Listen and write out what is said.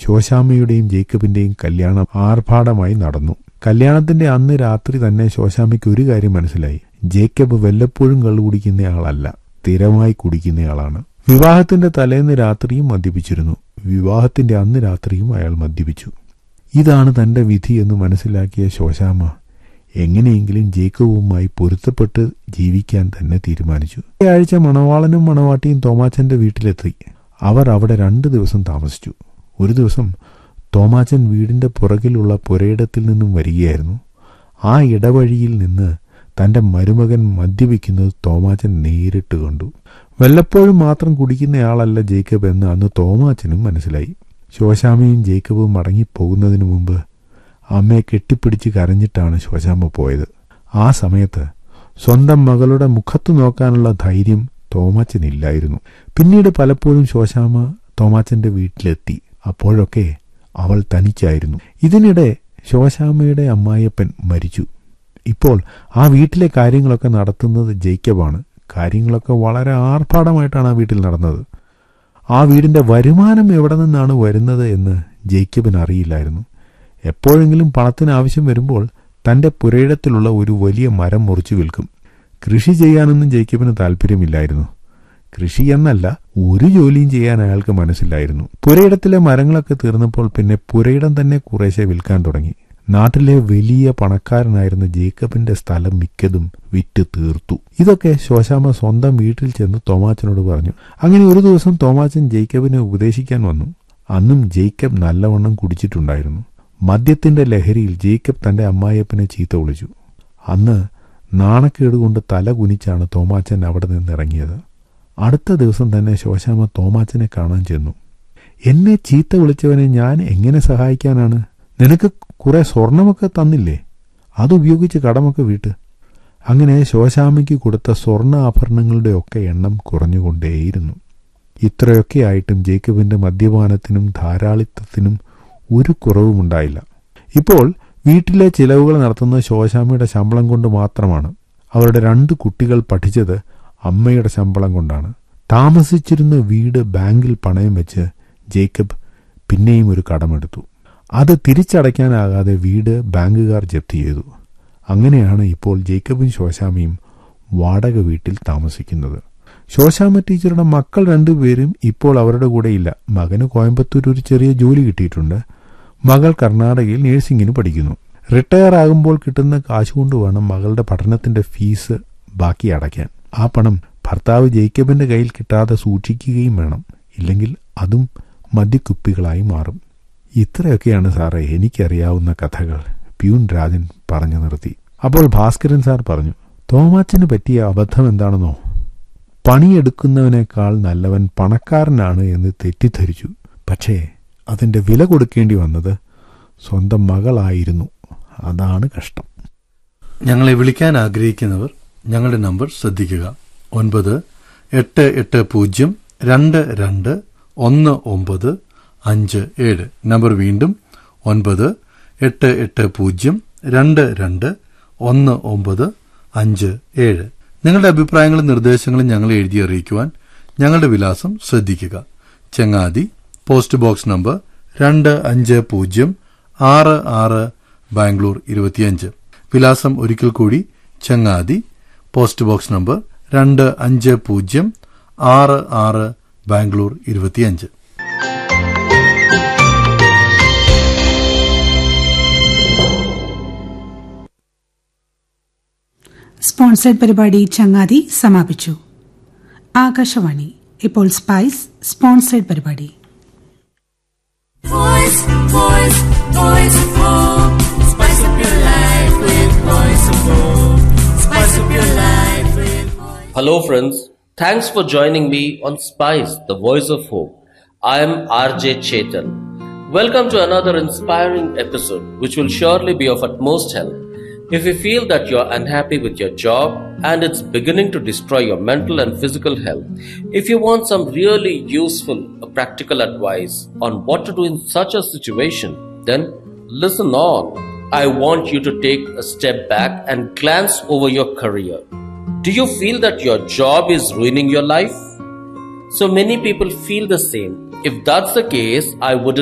ശോശാമ്മയുടെയും ജേക്കബിന്റെയും കല്യാണം ആർഭാടമായി നടന്നു കല്യാണത്തിന്റെ അന്ന് രാത്രി തന്നെ ശോശാമ്മയ്ക്ക് ഒരു കാര്യം മനസ്സിലായി ജേക്കബ് വല്ലപ്പോഴും കള്ളു കുടിക്കുന്നയാളല്ല സ്ഥിരമായി കുടിക്കുന്നയാളാണ് വിവാഹത്തിന്റെ തലേന്ന് രാത്രിയും മദ്യപിച്ചിരുന്നു വിവാഹത്തിന്റെ അന്ന് രാത്രിയും അയാൾ മദ്യപിച്ചു ഇതാണ് തന്റെ വിധി എന്ന് മനസ്സിലാക്കിയ ശോശാമ്മ എങ്ങനെയെങ്കിലും ജേക്കബുമായി പൊരുത്തപ്പെട്ട് ജീവിക്കാൻ തന്നെ തീരുമാനിച്ചു ഈ ആഴ്ച മണവാളനും മണവാട്ടിയും തോമാച്ചന്റെ വീട്ടിലെത്തി അവർ അവിടെ രണ്ടു ദിവസം താമസിച്ചു ഒരു ദിവസം തോമാച്ചൻ വീടിന്റെ പുറകിലുള്ള പുരയിടത്തിൽ നിന്നും വരികയായിരുന്നു ആ ഇടവഴിയിൽ നിന്ന് തന്റെ മരുമകൻ മദ്യപിക്കുന്നത് തോമാച്ചൻ നേരിട്ട് കണ്ടു വല്ലപ്പോഴും മാത്രം കുടിക്കുന്നയാളല്ല ജേക്കബ് എന്ന് അന്ന് തോമാച്ചനും മനസ്സിലായി ശോശാമയും ജേക്കബും മടങ്ങിപ്പോകുന്നതിനു മുമ്പ് അമ്മയെ കെട്ടിപ്പിടിച്ച് കരഞ്ഞിട്ടാണ് ശോശാമ്മ പോയത് ആ സമയത്ത് സ്വന്തം മകളുടെ മുഖത്തു നോക്കാനുള്ള ധൈര്യം തോമാച്ചനില്ലായിരുന്നു പിന്നീട് പലപ്പോഴും ശോശാമ്മ തോമാച്ചന്റെ വീട്ടിലെത്തി അപ്പോഴൊക്കെ അവൾ തനിച്ചായിരുന്നു ഇതിനിടെ ശോശാമ്മയുടെ അമ്മായിയപ്പൻ മരിച്ചു ഇപ്പോൾ ആ വീട്ടിലെ കാര്യങ്ങളൊക്കെ നടത്തുന്നത് ജേക്കബാണ് കാര്യങ്ങളൊക്കെ വളരെ ആർഭാടമായിട്ടാണ് ആ വീട്ടിൽ നടന്നത് ആ വീടിന്റെ വരുമാനം എവിടെ നിന്നാണ് വരുന്നത് എന്ന് ജേക്കബിന് അറിയില്ലായിരുന്നു എപ്പോഴെങ്കിലും പണത്തിന് ആവശ്യം വരുമ്പോൾ തന്റെ പുരയിടത്തിലുള്ള ഒരു വലിയ മരം മുറിച്ചു വിൽക്കും കൃഷി ചെയ്യാനൊന്നും ജേക്കബിന് താല്പര്യമില്ലായിരുന്നു കൃഷി എന്നല്ല ഒരു ജോലിയും ചെയ്യാൻ അയാൾക്ക് മനസ്സിലായിരുന്നു പുരയിടത്തിലെ മരങ്ങളൊക്കെ തീർന്നപ്പോൾ പിന്നെ പുരയിടം തന്നെ കുറേശ്ശെ വിൽക്കാൻ തുടങ്ങി നാട്ടിലെ വലിയ പണക്കാരനായിരുന്ന ജേക്കബിന്റെ സ്ഥലം മിക്കതും വിറ്റ് തീർത്തു ഇതൊക്കെ ശോശാമ്മ സ്വന്തം വീട്ടിൽ ചെന്ന് തോമാച്ചനോട് പറഞ്ഞു അങ്ങനെ ഒരു ദിവസം തോമാച്ചൻ ജേക്കബിനെ ഉപദേശിക്കാൻ വന്നു അന്നും ജേക്കബ് നല്ലവണ്ണം കുടിച്ചിട്ടുണ്ടായിരുന്നു മദ്യത്തിന്റെ ലഹരിയിൽ ജേക്കബ് തന്റെ അമ്മായിയപ്പനെ ചീത്ത വിളിച്ചു അന്ന് നാണക്കേട് കൊണ്ട് തല കുനിച്ചാണ് തോമാച്ചൻ അവിടെ നിന്ന് ഇറങ്ങിയത് അടുത്ത ദിവസം തന്നെ ശോശാമ്മ തോമാച്ചനെ കാണാൻ ചെന്നു എന്നെ ചീത്ത വിളിച്ചവനെ ഞാൻ എങ്ങനെ സഹായിക്കാനാണ് നിനക്ക് കുറെ സ്വർണമൊക്കെ തന്നില്ലേ അതുപയോഗിച്ച് കടമൊക്കെ വീട്ട് അങ്ങനെ ശോശാമ്മയ്ക്ക് കൊടുത്ത സ്വർണ്ണ ആഭരണങ്ങളുടെ ഒക്കെ എണ്ണം കുറഞ്ഞുകൊണ്ടേയിരുന്നു ഇത്രയൊക്കെ ആയിട്ടും ജേക്കബിന്റെ മദ്യപാനത്തിനും ധാരാളിത്തത്തിനും ഒരു കുറവുമുണ്ടായില്ല ഇപ്പോൾ വീട്ടിലെ ചിലവുകൾ നടത്തുന്നത് ശോശാമ്മയുടെ ശമ്പളം കൊണ്ട് മാത്രമാണ് അവരുടെ രണ്ട് കുട്ടികൾ പഠിച്ചത് അമ്മയുടെ ശമ്പളം കൊണ്ടാണ് താമസിച്ചിരുന്ന വീട് ബാങ്കിൽ പണയം വെച്ച് ജേക്കബ് പിന്നെയും ഒരു കടമെടുത്തു അത് തിരിച്ചടയ്ക്കാനാകാതെ വീട് ബാങ്കുകാർ ജപ്തി ചെയ്തു അങ്ങനെയാണ് ഇപ്പോൾ ജേക്കബും ശോശാമയും വാടക വീട്ടിൽ താമസിക്കുന്നത് ശോശാമ ടീച്ചറുടെ മക്കൾ രണ്ടുപേരും ഇപ്പോൾ അവരുടെ കൂടെ ഇല്ല മകന് കോയമ്പത്തൂർ ഒരു ചെറിയ ജോലി കിട്ടിയിട്ടുണ്ട് മകൾ കർണാടകയിൽ നഴ്സിംഗിന് പഠിക്കുന്നു റിട്ടയർ ആകുമ്പോൾ കിട്ടുന്ന കാശ് കൊണ്ട് വേണം മകളുടെ പഠനത്തിന്റെ ഫീസ് ബാക്കി അടയ്ക്കാൻ ആ പണം ഭർത്താവ് ജേക്കബിന്റെ കയ്യിൽ കിട്ടാതെ സൂക്ഷിക്കുകയും വേണം ഇല്ലെങ്കിൽ അതും മദ്യക്കുപ്പികളായി മാറും ഇത്രയൊക്കെയാണ് സാറേ എനിക്കറിയാവുന്ന കഥകൾ പ്യൂൺ രാജൻ പറഞ്ഞു നിർത്തി അപ്പോൾ ഭാസ്കരൻ സാർ പറഞ്ഞു തോമാച്ചന് പറ്റിയ അബദ്ധം എന്താണെന്നോ പണിയെടുക്കുന്നവനേക്കാൾ നല്ലവൻ പണക്കാരനാണ് എന്ന് തെറ്റിദ്ധരിച്ചു പക്ഷേ അതിന്റെ വില കൊടുക്കേണ്ടി വന്നത് സ്വന്തം മകളായിരുന്നു അതാണ് കഷ്ടം ഞങ്ങളെ വിളിക്കാൻ ആഗ്രഹിക്കുന്നവർ ഞങ്ങളുടെ നമ്പർ ശ്രദ്ധിക്കുക ഒൻപത് എട്ട് എട്ട് പൂജ്യം രണ്ട് രണ്ട് ഒന്ന് ഒമ്പത് അഞ്ച് ഏഴ് നമ്പർ വീണ്ടും ഒൻപത് എട്ട് എട്ട് പൂജ്യം രണ്ട് രണ്ട് ഒന്ന് ഒമ്പത് അഞ്ച് ഏഴ് നിങ്ങളുടെ അഭിപ്രായങ്ങളും നിർദ്ദേശങ്ങളും ഞങ്ങളെ എഴുതി അറിയിക്കുവാൻ ഞങ്ങളുടെ വിലാസം ശ്രദ്ധിക്കുക ചെങ്ങാതി പോസ്റ്റ് ബോക്സ് നമ്പർ രണ്ട് അഞ്ച് പൂജ്യം ആറ് ആറ് ബാംഗ്ലൂർ ഇരുപത്തിയഞ്ച് വിലാസം ഒരിക്കൽ കൂടി ചങ്ങാതി പോസ്റ്റ് ബോക്സ് നമ്പർ രണ്ട് അഞ്ച് പൂജ്യം ആറ് ആറ് ബാംഗ്ലൂർ ഇരുപത്തിയഞ്ച് സ്പോൺസേഡ് പരിപാടി ചങ്ങാതി സമാപിച്ചു ആകാശവാണി ഇപ്പോൾ സ്പൈസ് സ്പോൺസേഡ് പരിപാടി Voice, voice, voice of home. Spice up your life with voice of home. Spice up your life with voice. Hello, friends. Thanks for joining me on Spice, the voice of hope. I am RJ Chetan. Welcome to another inspiring episode, which will surely be of utmost help. If you feel that you're unhappy with your job and it's beginning to destroy your mental and physical health, if you want some really useful, uh, practical advice on what to do in such a situation, then listen on. I want you to take a step back and glance over your career. Do you feel that your job is ruining your life? So many people feel the same. If that's the case, I wouldn't